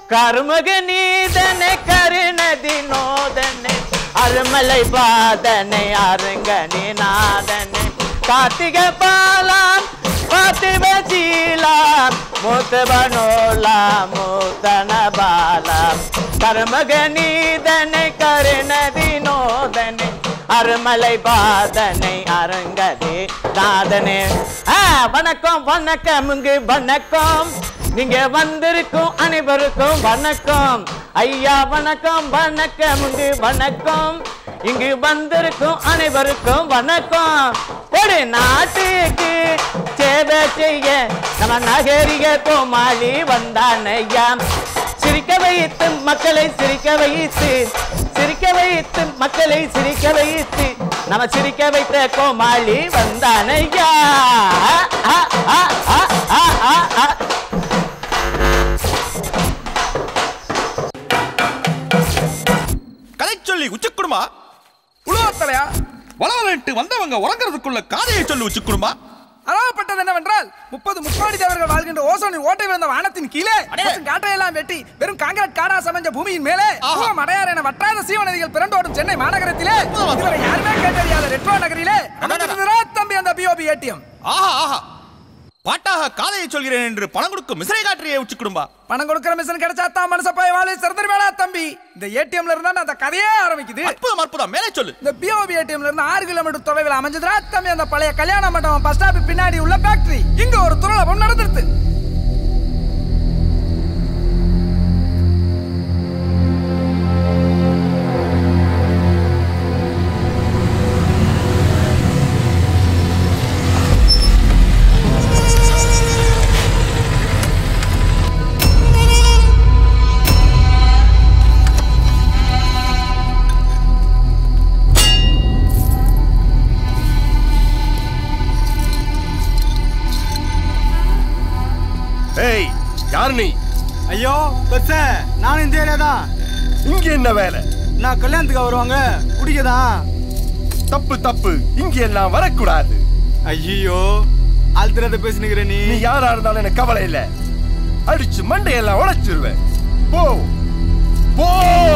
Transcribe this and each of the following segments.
கருமக நீதனை கருணதி நோதனை அருமலை பாதனை அருங்கனி நாதனை கார்த்திக பாலாம் பார்த்திப சீலாம் மூத்தவனோலா மூத்தன பாலாம் கருமக நீதனை கருணதி நோதனை அருமலை பாதனை அரங்கதே நாதனே ஆ, வணக்கம் வணக்கம் இங்கு வணக்கம் நீங்க வந்திருக்கும் அனைவருக்கும் வணக்கம் ஐயா வணக்கம் வணக்கம் இங்கு வணக்கம் இங்கு வந்திருக்கும் அனைவருக்கும் வணக்கம் ஒரு நாட்டுக்கு சேவை செய்ய நம்ம நகரிக கோமாளி வந்தான் ஐயா சிரிக்க வைத்து மக்களை சிரிக்க வைத்து சிரிக்க வைத்து மக்களை சிரிக்க வைத்து நம்ம சிரிக்க வைத்த கோமாளி வந்தான் ஐயா ஆ, ஆ, ஆ, ஆ, ஆ, ஆ, ஆ. கதை சொல்லி உச்சக்குடுமா உழுவத்தலையா வளவலட்டு வந்தவங்க உறங்குறதுக்குள்ள காதையை சொல்லி உச்சக்குடுமா அளவப்பட்டது என்னவென்றால் முப்பது முக்கோடி தேவர்கள் வாழ்கின்ற ஓசோனின் ஓட்டை விழுந்த வானத்தின் கீழே பசும் காற்றையெல்லாம் வெட்டி வெறும் காங்கிரட் காடா சமைஞ்ச பூமியின் மேலே ஆஹா. மடையார் என வற்றாத சீவநதிகள் பிறண்டோடும் சென்னை மாநகரத்திலே இதுவரை யாருமே கேட்டறியாத ரெட்ரோ நகரிலே அமைந்திருந்ததா தம்பி அந்த பிஓபி ஏடிஎம் ஆஹா ஆஹா பாட்டாக காதையை சொல்கிறேன் என்று பணம் கொடுக்கும் மிசரை காற்றியை உச்சக்குடும்பா பணம் கொடுக்கிற மிஷன் கிடைச்சா தான் மனச போய் வாழ சிறந்தர் வேணா தம்பி இந்த ஏடிஎம்ல இருந்தா அந்த கதையே ஆரம்பிக்குது அற்புதம் அற்புதம் மேலே சொல்லு இந்த பிஓபி ஏடிஎம்ல இருந்து ஆறு கிலோமீட்டர் தொலைவில் அமைஞ்சதுரா தம்பி அந்த பழைய கல்யாண மண்டபம் பஸ் ஸ்டாப் பின்னாடி உள்ள ஃபேக்டரி இங்க ஒரு துறலபம் நடந்துருது ஏய் யார் நீ ஐயோ பெருச நானும் இந்த ஏரியா தான் இங்க என்ன வேலை நான் கல்யாணத்துக்கு வருவாங்க குடிக்கதான் தப்பு தப்பு இங்க எல்லாம் வரக்கூடாது ஐயோ ஆழ்த்திரத்தை பேசினுக்கிற நீ நீ யாரா இருந்தாலும் எனக்கு கவலை இல்ல அடிச்சு மண்டையெல்லாம் உடைச்சிருவேன் போ போ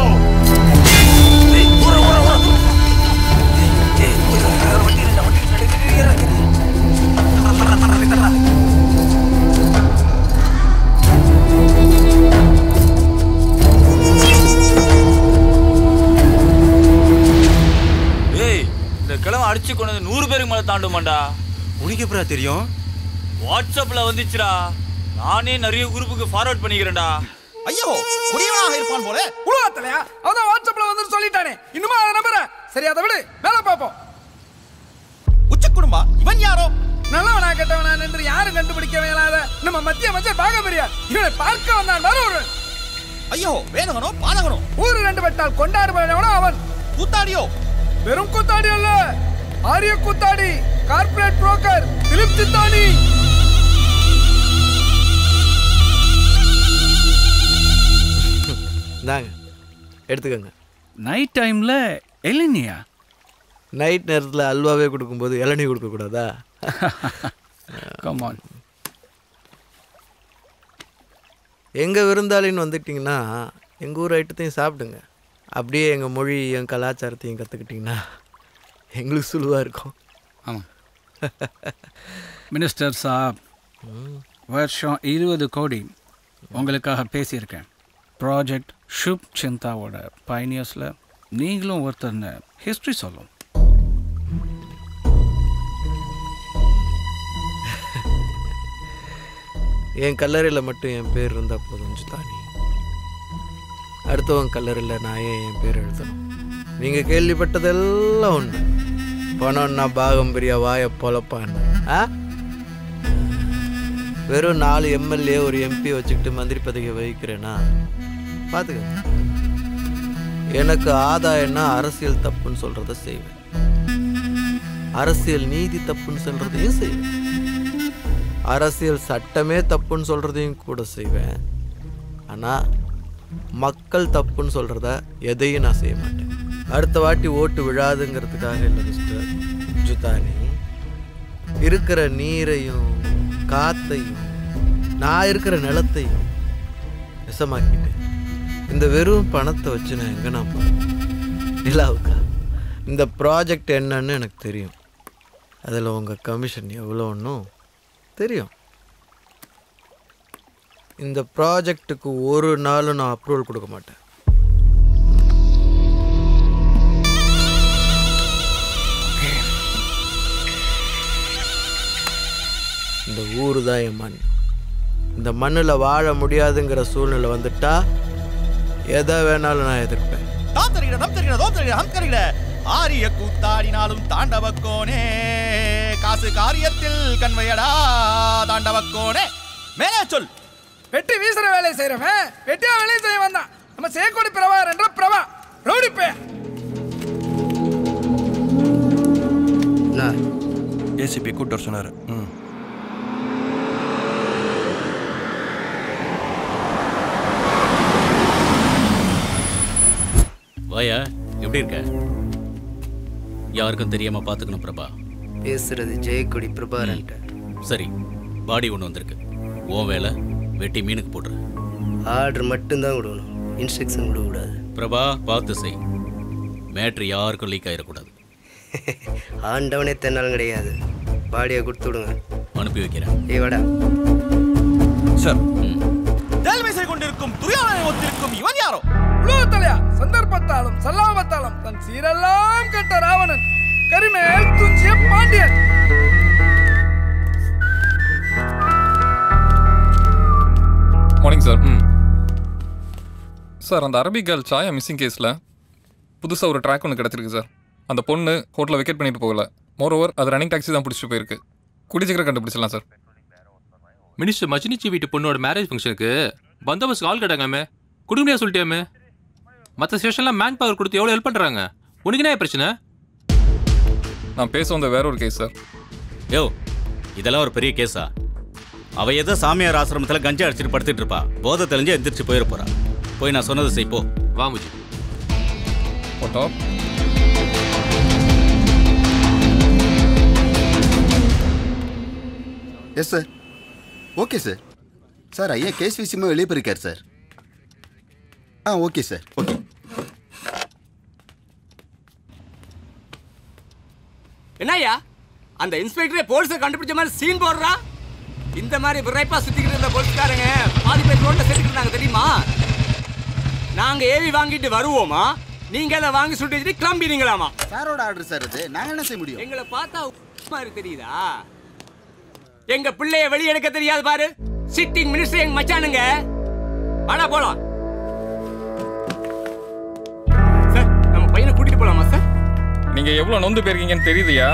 ஏய் இந்த கிழமை அடிச்சு கொண்டு வந்து நூறு பேருக்கு மேல தாண்டுமாண்டா உனக்கு எப்படா தெரியும் வாட்ஸ்அப்ல வந்துச்சுடா நானே நிறைய குரூப்புக்கு ஃபார்வர்ட் பண்ணிக்கிறேன்டா ஐயோ குடியவனாக இருப்பான் போல உழுவத்தலையா அவதான் வாட்ஸ்அப்ல வந்து சொல்லிட்டானே இன்னுமா அதை நம்புற சரி அதை விடு மேல பாப்போம் உச்சக்குடும்பா இவன் யாரோ நல்லவனா கெட்டவனா என்று யாரும் கண்டுபிடிக்க வேணாத நம்ம மத்திய அமைச்சர் பாகபிரியார் இவனை பார்க்க வந்தான் வருவன் ஐயோ வேதகனோ பாதகனோ ஊரு ரெண்டு பட்டால் கொண்டாடுபவனோ அவன் கூத்தாடியோ வெறும் கூத்தாடி அல்ல ஆரிய கூத்தாடி கார்ப்பரேட் புரோக்கர் திலிப் சித்தானி இந்தாங்க எடுத்துக்கோங்க நைட் டைம்ல எலினியா நைட் நேரத்தில் அல்வாவே கொடுக்கும்போது இளநீ கொடுக்கக்கூடாதா கமான் எங்கள் விருந்தாளின்னு வந்துட்டிங்கன்னா எங்கள் ஊர் ஐட்டத்தையும் சாப்பிடுங்க அப்படியே எங்கள் மொழி என் கலாச்சாரத்தையும் கற்றுக்கிட்டிங்கன்னா எங்களுக்கு சுழுவாக இருக்கும் ஆமாம் மினிஸ்டர் சாப் வருஷம் இருபது கோடி உங்களுக்காக பேசியிருக்கேன் ப்ராஜெக்ட் ஷுப் சிந்தாவோட பைனியர்ஸில் நீங்களும் ஒருத்தர்னு ஹிஸ்ட்ரி சொல்லும் என் கல்லறையில் மட்டும் என் பேர் இருந்தால் போதும் ஜுதானி அடுத்தவன் கல்லறையில் நான் ஏன் என் பேர் எழுதணும் நீங்கள் கேள்விப்பட்டதெல்லாம் உண்டு பணம்னா பாகம் பெரிய வாய பொழப்பான்னு ஆ வெறும் நாலு எம்எல்ஏ ஒரு எம்பி வச்சுக்கிட்டு மந்திரி பதவியை வகிக்கிறேன்னா பார்த்துக்க எனக்கு ஆதாயம்னா அரசியல் தப்புன்னு சொல்கிறத செய்வேன் அரசியல் நீதி தப்புன்னு சொல்கிறதையும் செய்வேன் அரசியல் சட்டமே தப்புன்னு சொல்கிறதையும் கூட செய்வேன் ஆனால் மக்கள் தப்புன்னு சொல்கிறத எதையும் நான் செய்ய மாட்டேன் அடுத்த வாட்டி ஓட்டு விழாதுங்கிறதுக்காக இல்லை மிஸ்டர் ஜுதானி இருக்கிற நீரையும் காத்தையும் நான் இருக்கிற நிலத்தையும் விஷமாக்கிட்டு இந்த வெறும் பணத்தை வச்சு நான் எங்கே நான் போகிறேன் நிலாவுக்கா இந்த ப்ராஜெக்ட் என்னன்னு எனக்கு தெரியும் அதில் உங்கள் கமிஷன் எவ்வளோன்னும் தெரியும் இந்த ப்ராஜெக்ட்டுக்கு ஒரு நாளும் நான் அப்ரூவல் கொடுக்க மாட்டேன் இந்த ஊரு தான் என் மண் இந்த மண்ணில் வாழ முடியாதுங்கிற சூழ்நிலை வந்துட்டா எதை வேணாலும் நான் எதிர்ப்பேன் தாம் தருகிற தம் தருகிற தோம் தருகிற ஹம் தருகிற ஆரிய கூத்தாடினாலும் தாண்டவக்கோனே காசு காரியத்தில் கண்வையடா தாண்டவக்கோனே மேலே சொல் வெட்டி வீசுற வேலையை செய்யறவன் வெட்டியா வேலையை செய்ய வந்தான் நம்ம சேக்கோடி பிரபாகர் என்ற பிரபா ரவுடி பே ஏசிபி கூட்டு வர சொன்னார் ம் வாயா எப்படி இருக்க யாருக்கும் தெரியாம பாத்துக்கணும் பிரபா பேசுறது ஜெயக்கொடி பிரபாரன்ட்ட சரி பாடி ஒன்று வந்திருக்கு உன் வேலை வெட்டி மீனுக்கு போட்டுரு ஆர்டர் மட்டும்தான் விடணும் இன்ஸ்ட்ரக்ஷன் விடக்கூடாது பிரபா பார்த்து செய் மேட்ரு யாருக்கும் லீக் ஆயிடக்கூடாது ஆண்டவனே தென்னாலும் கிடையாது பாடியை கொடுத்து விடுங்க அனுப்பி வைக்கிறேன் ஏய் வாடா சார் தேல்மை செய்து கொண்டிருக்கும் துரியானை ஒத்திருக்கும் இவன் யாரோ உலகத்தலையா சந்தர்ப்பத்தாலும் சல்லாபத்தாலும் தன் சீரெல்லாம் கெட்ட ராவணன் கரிமேல் துஞ்சிய பாண்டியன் மார்னிங் சார் ம் சார் அந்த அரபிக் கேர்ள் சாயா மிஸ்ஸிங் கேஸில் புதுசாக ஒரு ட்ராக் ஒன்று கிடச்சிருக்கு சார் அந்த பொண்ணு ஹோட்டலில் வெக்கேட் பண்ணிட்டு போகல மோரோவர் அது ரன்னிங் டாக்ஸி தான் பிடிச்சிட்டு போயிருக்கு கூடிய சீக்கிரம் கண்டுபிடிச்சிடலாம் சார் மினிஸ்டர் மச்சினிச்சி வீட்டு பொண்ணோட மேரேஜ் ஃபங்க்ஷனுக்கு பந்தோபஸ்து ஆள் கேட்டாங்கமே கொடுக்க முடியாது சொல்லிட்டியாமே மற்ற ஸ்டேஷன்லாம் மேன் பவர் கொடுத்து எவ்வளோ ஹெல்ப் பண்ணுறாங்க உனக்கு என்ன பிரச்சனை நான் பேச வந்த வேற ஒரு கேஸ் சார் யோ இதெல்லாம் ஒரு பெரிய கேஸா அவ ஏதோ சாமியார் ஆசிரமத்தில் கஞ்சா அடிச்சுட்டு படுத்துட்டு இருப்பா போதை தெரிஞ்சு எந்திரிச்சு போயிட போறா போய் நான் சொன்னதை செய் போ வா முஜி photo yes sir okay sir sir ஐயா கேஸ் விஷயமா வெளியே போயிருக்கார் சார் ஆ ஓகே சார் ஓகே என்னய்யா அந்த இன்ஸ்பெக்டரே போலீஸை கண்டுபிடிச்ச மாதிரி சீன் போடுறா இந்த மாதிரி விரைப்பா சுத்திக்கிட்டு இருந்த போலீஸ்காரங்க பாதி பேர் ரோட்ல செத்துக்கிட்டு இருந்தாங்க தெரியுமா நாங்க ஏவி வாங்கிட்டு வருவோமா நீங்க அதை வாங்கி சுட்டு வச்சுட்டு கிளம்பிடுங்களாமா சாரோட ஆர்டர் சார் அது நாங்கள் என்ன செய்ய முடியும் எங்களை பார்த்தா மாதிரி தெரியுதா எங்க பிள்ளைய வெளிய எடுக்க தெரியாது பாரு சிட்டிங் மினிஸ்டர் எங்க மச்சானுங்க வாடா போலாம் சார் நம்ம பையனை கூட்டிட்டு போலாமா சார் நீங்கள் எவ்வளோ நொந்து போயிருக்கீங்கன்னு தெரியுதுயா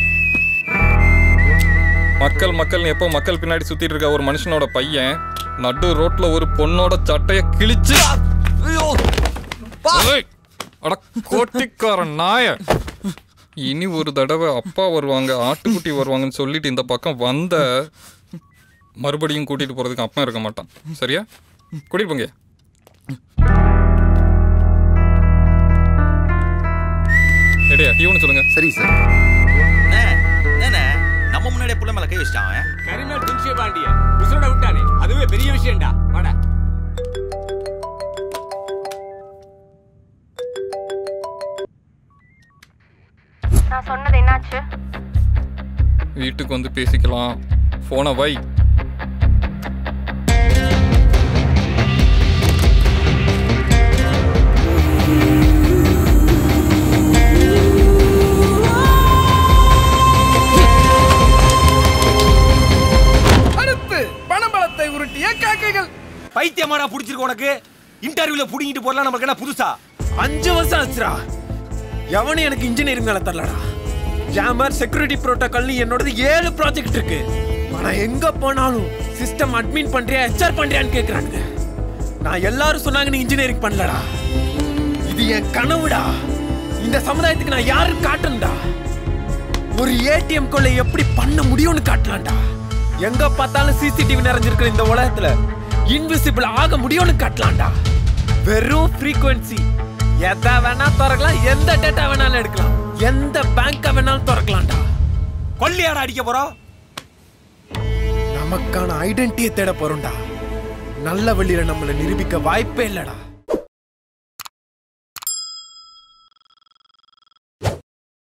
மக்கள் மக்கள்னு எப்போ மக்கள் பின்னாடி சுத்திட்டு இருக்க ஒரு மனுஷனோட பையன் நடு ரோட்ல ஒரு பொண்ணோட சட்டைய கிழிச்சு ஏய், அட கோட்டிக்கார நாய இனி ஒரு தடவை அப்பா வருவாங்க ஆட்டுக்குட்டி வருவாங்கன்னு சொல்லிட்டு இந்த பக்கம் வந்த மறுபடியும் கூட்டிட்டு போறதுக்கு அப்பா இருக்க மாட்டான் சரியா கூட்டிட்டு போங்க எடையா இவனு சொல்லுங்க சரி சார் என்ன நம்ம முன்னாடியே புள்ள மேல கை வச்சிட்டான் அவன். கரிநாள் துன்சிய பாண்டியன் உசுரோட விட்டானே அதுவே பெரிய விஷயம்டா வாடா நான் சொன்னது என்னாச்சு வீட்டுக்கு வந்து பேசிக்கலாம் போனை வை அடுத்து பணபலத்தை உருட்டிய காக்கைகள் பைத்தியமாடா புடிச்சிருக்கு உனக்கு இன்டர்வியூல புடிங்கிட்டு போறலாம் நமக்கு என்ன புதுசா அஞ்சு வருஷம் ஆச்சுடா எவனும் எனக்கு இன்ஜினியரிங் மேல தரலடா ஜாமர் செக்யூரிட்டி புரோட்டோகால்னு என்னோடது ஏழு ப்ராஜெக்ட் இருக்கு ஆனா எங்க போனாலும் சிஸ்டம் அட்மின் பண்றியா ஹெச்ஆர் பண்றியான்னு கேக்குறானுங்க நான் எல்லாரும் சொன்னாங்க நீ இன்ஜினியரிங் பண்ணலடா இது என் கனவுடா இந்த சமுதாயத்துக்கு நான் யாருன்னு காட்டணும்டா ஒரு ஏடிஎம் கொள்ள எப்படி பண்ண முடியும்னு காட்டலாம்டா எங்க பார்த்தாலும் சிசிடிவி நிறைஞ்சிருக்கிற இந்த உலகத்துல இன்விசிபிள் ஆக முடியும்னு காட்டலாம்டா வெறும் ஃப்ரீக்வன்சி எதை வேணா திறக்கலாம் எந்த டேட்டா வேணாலும் எடுக்கலாம் எந்த பேங்க வேணாலும் திறக்கலாம்டா கொல்லியாடா அடிக்க போறோம் நமக்கான ஐடென்டிட்டியை தேட போறோம்டா நல்ல வழியில நம்மளை நிரூபிக்க வாய்ப்பே இல்லடா